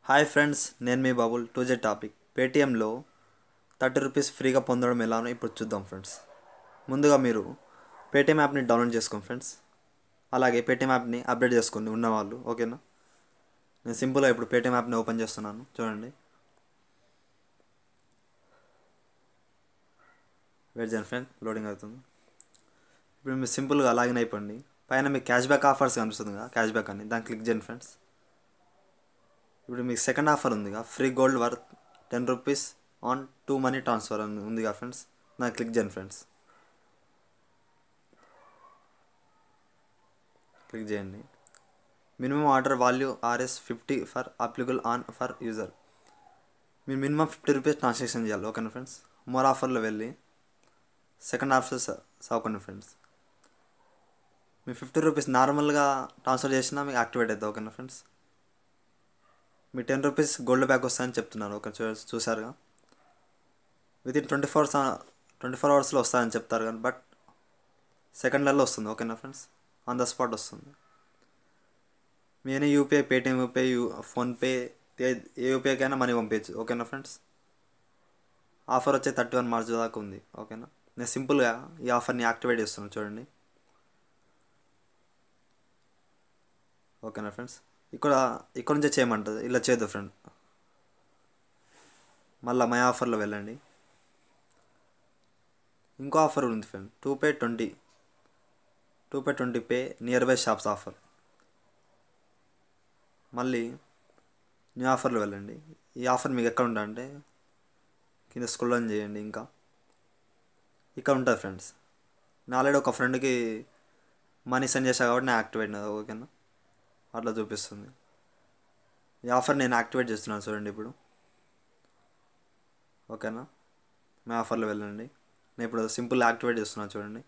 hi friends నేను మీ బాబుల్ టూ జెడ్ టాపిక్ పేటిఎంలో థర్టీ రూపీస్ ఫ్రీగా పొందడం ఎలానో ఇప్పుడు చూద్దాం ఫ్రెండ్స్ ముందుగా మీరు పేటిఎం యాప్ని డౌన్లోడ్ చేసుకోండి ఫ్రెండ్స్ అలాగే పేటిఎం యాప్ని అప్డేట్ చేసుకోండి ఉన్నవాళ్ళు ఓకేనా నేను సింపుల్గా ఇప్పుడు పేటిఎం యాప్ని ఓపెన్ చేస్తున్నాను చూడండి వెయిట్ చేయండి ఫ్రెండ్ లోడింగ్ అవుతుంది ఇప్పుడు మీరు సింపుల్గా లాగిన్ అయిపోండి పైన మీకు క్యాష్ బ్యాక్ ఆఫర్స్ కనిపిస్తుంది కదా క్యాష్ బ్యాక్ అని దాన్ని క్లిక్ చేయండి ఫ్రెండ్స్ ఇప్పుడు మీకు సెకండ్ ఆఫర్ ఉందిగా free gold worth ten rupees on to money transfer అని ఉందిగా ఫ్రెండ్స్ దాన్ని క్లిక్ చేయండి ఫ్రెండ్స్ క్లిక్ చేయండి minimum order value R S fifty for applicable on for user మీరు మినిమం ఫిఫ్టీ రూపీస్ ట్రాన్సాక్షన్ చేయాలి ఓకేనా ఫ్రెండ్స్ మోర్ ఆఫర్లో వెళ్ళి సెకండ్ ఆఫర్ చదువుకోండి ఫ్రెండ్స్ మీ ఫిఫ్టీ రూపీస్ నార్మల్గా ట్రాన్స్ఫర్ చేసినా మీకు యాక్టివేట్ అవుతుంది ఓకేనా ఫ్రెండ్స్ మీ టెన్ రూపీస్ గోల్డ్ బ్యాక్ వస్తాయని చెప్తున్నారు ఓకే చూ చూసారుగా with in twenty four twenty four అవర్స్లో వస్తాయని చెప్తారు కానీ బట్ సెకండ్లలో వస్తుంది ఓకేనా ఫ్రెండ్స్ ఆన్ ద స్పాట్ వస్తుంది మీ any UPI Paytm UPI you PhonePe ఏ యూపీఐకైనా మనీ పంపించచ్చు ఓకేనా ఫ్రెండ్స్ ఆఫర్ వచ్చే థర్టీ వన్ మార్చ్ దాకా ఉంది ఓకేనా నేను సింపుల్గా ఈ ఆఫర్ని యాక్టివేట్ చేస్తున్నాను చూడండి ఓకేనా ఫ్రెండ్స్ ఇక్కడ ఇక్కడ నుంచే చేయమంటుంది ఇలా చేయదు ఫ్రెండ్ మళ్ళీ మై ఆఫర్లో వెళ్ళండి ఇంకో ఆఫర్ ఉంది friend to pay twenty to pay twenty pay near by shops offer మళ్ళీ న్యూ ఆఫర్లో వెళ్ళండి ఈ ఆఫర్ మీకు ఎక్కడ ఉంటుందంటే కింద స్క్రోల్ ఆన్ చేయండి ఇంకా ఇక్కడ ఉంటుంది ఫ్రెండ్స్ నేను ఆల్రెడీ ఒక ఫ్రెండ్కి మనీ సెండ్ చేశా కాబట్టి నేను యాక్టివేట్ ఓకేనా అట్లా చూపిస్తుంది ఈ ఆఫర్ నేను యాక్టివేట్ చేస్తున్నాను చూడండి ఇప్పుడు ఓకేనా మీ ఆఫర్లో వెళ్ళండి నేను ఇప్పుడు సింపుల్ యాక్టివేట్ చేస్తున్నాను చూడండి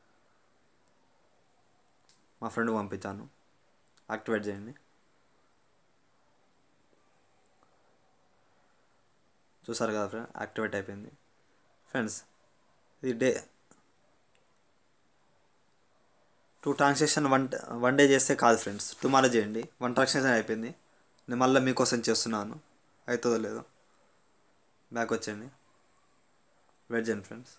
మా ఫ్రెండ్కి పంపించాను యాక్టివేట్ చేయండి చూసారు కదా ఫ్రెండ్ యాక్టివేట్ అయిపోయింది ఫ్రెండ్స్ ఇది day two transaction one one day చేస్తే కాదు ఫ్రెండ్స్ టుమారో చేయండి వన్ ట్రాన్సాక్షన్ అయిపోయింది నేను మళ్ళీ మీకోసం చేస్తున్నాను అవుతుందో లేదో బ్యాక్ వచ్చేయండి వెయిట్ చేయండి ఫ్రెండ్స్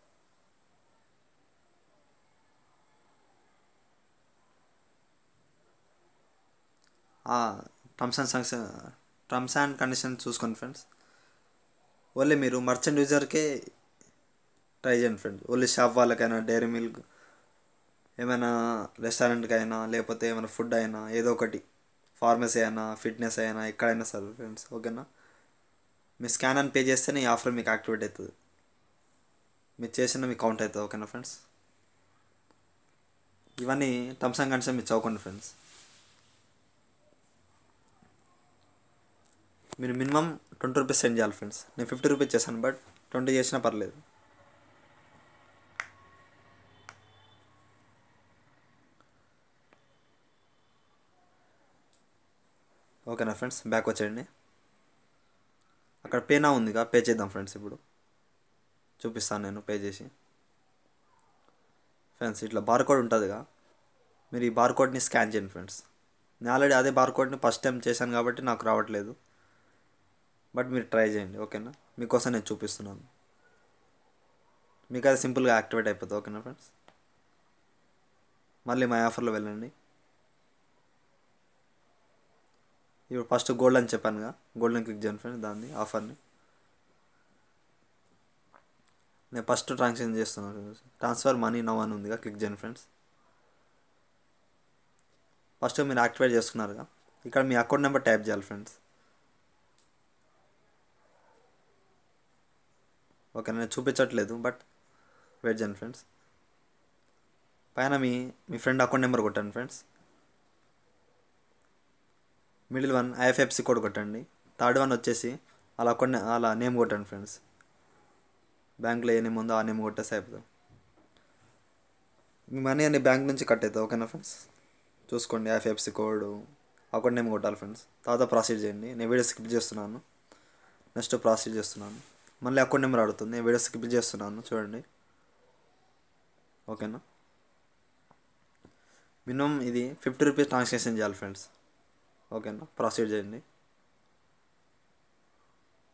టర్మ్స్ అండ్ సంక్స్ టర్మ్స్ అండ్ కండిషన్ చూసుకోండి ఫ్రెండ్స్ ఓన్లీ మీరు మర్చెంట్ యూజర్కే ట్రై చేయండి ఫ్రెండ్స్ ఓన్లీ షాప్ వాళ్ళకైనా డైరీ మిల్క్ ఏమైనా రెస్టారెంట్కి అయినా లేకపోతే ఏమైనా ఫుడ్ అయినా ఏదో ఒకటి ఫార్మసీ అయినా ఫిట్నెస్ అయినా ఎక్కడైనా సరే ఫ్రెండ్స్ ఓకేనా మీ స్కాన్ అని పే చేస్తేనే ఈ ఆఫర్ మీకు యాక్టివేట్ అవుతుంది మీరు చేసిన మీకు కౌంట్ అవుతుంది ఓకేనా ఫ్రెండ్స్ ఇవన్నీ టర్మ్స్ అండ్ కండిషన్ మీరు చదువుకోండి ఫ్రెండ్స్ మీరు మినిమం ట్వంటీ రూపీస్ సెండ్ చేయాలి ఫ్రెండ్స్ నేను ఫిఫ్టీ రూపీస్ చేశాను బట్ ట్వంటీ చేసినా పర్లేదు ఓకేనా ఫ్రెండ్స్ బ్యాక్ వచ్చేయండి అక్కడ పేనా ఉందిగా పే చేద్దాం ఫ్రెండ్స్ ఇప్పుడు చూపిస్తాను నేను పే చేసి ఫ్రెండ్స్ ఇట్లా బార్కోడ్ ఉంటుందిగా మీరు ఈ బార్కోడ్ని స్కాన్ చేయండి ఫ్రెండ్స్ నేను ఆల్రెడీ అదే బార్కోడ్ని ఫస్ట్ టైం చేశాను కాబట్టి నాకు రావట్లేదు బట్ మీరు ట్రై చేయండి ఓకేనా మీకోసం నేను చూపిస్తున్నాను మీకు అది సింపుల్గా యాక్టివేట్ అయిపోతుంది ఓకేనా ఫ్రెండ్స్ మళ్ళీ మై ఆఫర్లో వెళ్ళండి ఇప్పుడు ఫస్ట్ గోల్డ్ అని చెప్పానుగా గోల్డెన్ క్లిక్ చేయండి ఫ్రెండ్ దాన్ని ఆఫర్ని నేను ఫస్ట్ ట్రాన్సాక్షన్ చేస్తున్నాను ట్రాన్స్ఫర్ మనీ నవ్ అని ఉందిగా క్లిక్ చేయండి ఫ్రెండ్స్ ఫస్ట్ మీరు యాక్టివేట్ చేసుకున్నారుగా ఇక్కడ మీ అకౌంట్ నెంబర్ టైప్ చేయాలి ఫ్రెండ్స్ ఓకే నేను చూపించట్లేదు బట్ వెయిట్ చేయండి ఫ్రెండ్స్ పైన మీ మీ ఫ్రెండ్ అకౌంట్ నెంబర్ కొట్టండి friends middle one IFSC code కొట్టండి థర్డ్ వన్ వచ్చేసి అలా అకౌంట్ అలా నేమ్ కొట్టండి ఫ్రెండ్స్ బ్యాంక్లో ఏ నేమ్ ఉందో ఆ నేమ్ కొట్టేసి అయిపోతుంది మీ మనీ అన్ని బ్యాంక్ నుంచి కట్ అవుతుంది ఓకేనా ఫ్రెండ్స్ చూసుకోండి ఐఎఫ్ఎఫ్సి కోడ్ అకౌంట్ నేమ్ కొట్టాలి ఫ్రెండ్స్ తర్వాత ప్రాసీడ్ చేయండి నేను వీడియో స్కిప్ చేస్తున్నాను నెక్స్ట్ ప్రాసీడ్ చేస్తున్నాను మళ్ళీ అకౌంట్ నెంబర్ అడుగుతుంది నేను వీడియో స్కిప్ చేస్తున్నాను చూడండి ఓకేనా మినిమం ఇది ఫిఫ్టీ రూపీస్ ట్రాన్సాక్షన్ చేయాలి ఫ్రెండ్స్ ఓకేనా ప్రొసీడ్ చేయండి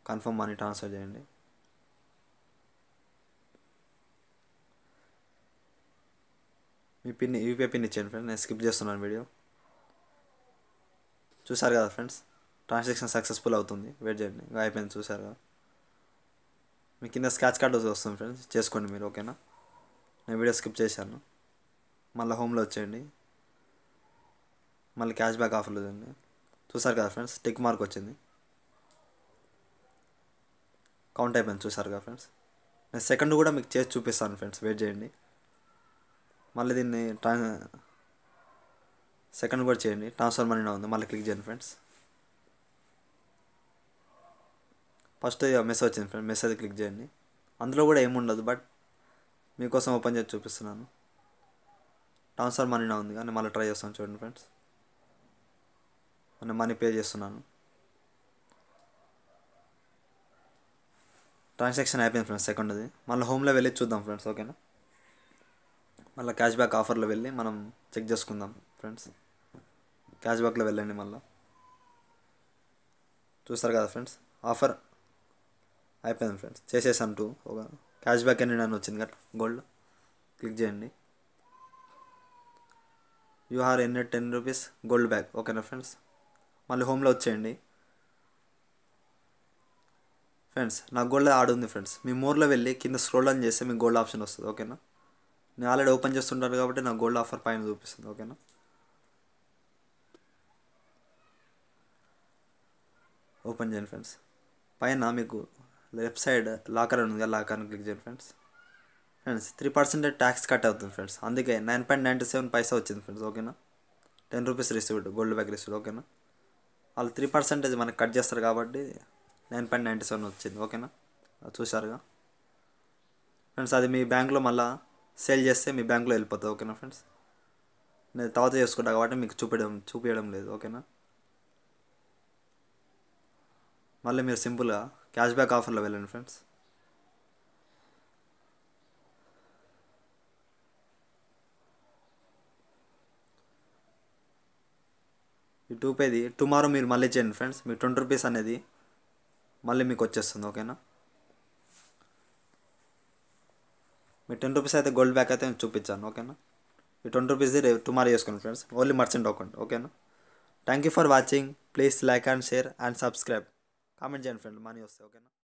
కన్ఫర్మ్ మనీ ట్రాన్స్ఫర్ చేయండి మీ పిన్ యూపీఐ పిన్ ఇచ్చేయండి ఫ్రెండ్స్ నేను స్కిప్ చేస్తున్నాను వీడియో చూసారు కదా ఫ్రెండ్స్ ట్రాన్సాక్షన్ సక్సెస్ఫుల్ అవుతుంది వెయిట్ చేయండి ఇంకా అయిపోయింది చూసారు కదా మీ కింద స్క్రాచ్ కార్డ్ వస్తుంది ఫ్రెండ్స్ చేసుకోండి మీరు ఓకేనా నేను వీడియో స్కిప్ చేశాను మళ్ళీ హోమ్లో వచ్చేయండి మళ్ళీ క్యాష్ బ్యాక్ ఆఫర్లు చూడండి చూసారు కదా ఫ్రెండ్స్ టిక్ మార్క్ వచ్చింది కౌంట్ అయిపోయింది చూసారు కదా ఫ్రెండ్స్ నేను సెకండ్ కూడా మీకు చేసి చూపిస్తాను ఫ్రెండ్స్ వెయిట్ చేయండి మళ్ళీ దీన్ని ట్రా సెకండ్ కూడా చేయండి ట్రాన్స్ఫర్ మనీ ఉంది మళ్ళీ క్లిక్ చేయండి ఫ్రెండ్స్ ఫస్ట్ మెసేజ్ వచ్చింది ఫ్రెండ్ మెసేజ్ క్లిక్ చేయండి అందులో కూడా ఏముండదు బట్ మీకోసం ఓపెన్ చేసి చూపిస్తున్నాను ట్రాన్స్ఫర్ మనీ ఉంది కానీ మళ్ళీ ట్రై చేస్తాను చూడండి ఫ్రెండ్స్ నేను మనీ పే చేస్తున్నాను ట్రాన్సాక్షన్ అయిపోయింది ఫ్రెండ్స్ సెకండ్ది మళ్ళీ హోమ్లో వెళ్ళి చూద్దాం ఫ్రెండ్స్ ఓకేనా మళ్ళీ క్యాష్ బ్యాక్ ఆఫర్లో వెళ్ళి మనం చెక్ చేసుకుందాం ఫ్రెండ్స్ క్యాష్ బ్యాక్లో వెళ్ళండి మళ్ళీ చూస్తారు కదా ఫ్రెండ్స్ ఆఫర్ అయిపోయింది ఫ్రెండ్స్ చేసేసాను టూ ఒక క్యాష్ బ్యాక్ అని నన్ను వచ్చింది కదా గోల్డ్ క్లిక్ చేయండి you earn ten rupees gold back ఓకేనా ఫ్రెండ్స్ మళ్ళీ హోమ్లో వచ్చేయండి ఫ్రెండ్స్ నా గోల్డ్ ఆడ్ ఉంది ఫ్రెండ్స్ మీ మోర్లో వెళ్ళి కింద స్క్రోల్ ఆన్ చేస్తే మీకు గోల్డ్ ఆప్షన్ వస్తుంది ఓకేనా నేను ఆల్రెడీ ఓపెన్ చేస్తుంటాను కాబట్టి నా గోల్డ్ ఆఫర్ పైన చూపిస్తుంది ఓకేనా ఓపెన్ చేయండి ఫ్రెండ్స్ పైన మీకు లెఫ్ట్ సైడ్ లాకర్ ఉంది కదా లాకర్ని క్లిక్ చేయండి friends friends three percentage tax cut అవుతుంది ఫ్రెండ్స్ అందుకే nine point ninety seven paisa వచ్చింది ఫ్రెండ్స్ ఓకేనా ten rupees received gold back received ఓకేనా వాళ్ళు త్రీ పర్సెంటేజ్ మనకి కట్ చేస్తారు కాబట్టి నైన్ పాయింట్ నైంటీ సెవెన్ వచ్చింది ఓకేనా అది చూసారుగా ఫ్రెండ్స్ అది మీ బ్యాంక్లో మళ్ళీ సేల్ చేస్తే మీ బ్యాంక్లో వెళ్ళిపోతుంది ఓకేనా ఫ్రెండ్స్ నేను తర్వాత చేసుకుంటా కాబట్టి మీకు చూపించడం చూపించడం లేదు ఓకేనా మళ్ళీ మీరు సింపుల్గా క్యాష్ బ్యాక్ ఆఫర్లో వెళ్ళండి ఫ్రెండ్స్ ఈ టూ పేది టుమారో మీరు మళ్ళీ చేయండి ఫ్రెండ్స్ మీ ట్వంటీ రూపీస్ అనేది మళ్ళీ మీకు వచ్చేస్తుంది ఓకేనా మీ టెన్ రూపీస్ అయితే గోల్డ్ బ్యాక్ అయితే నేను చూపించాను ఓకేనా ఈ ట్వంటీ రూపీస్ది రేపు టుమారో చేసుకోండి ఫ్రెండ్స్ ఓన్లీ మర్చెంట్ అకౌంట్ ఓకేనా thank you for watching please like and share and subscribe comment చేయండి ఫ్రెండ్ మనీ వస్తాయి ఓకేనా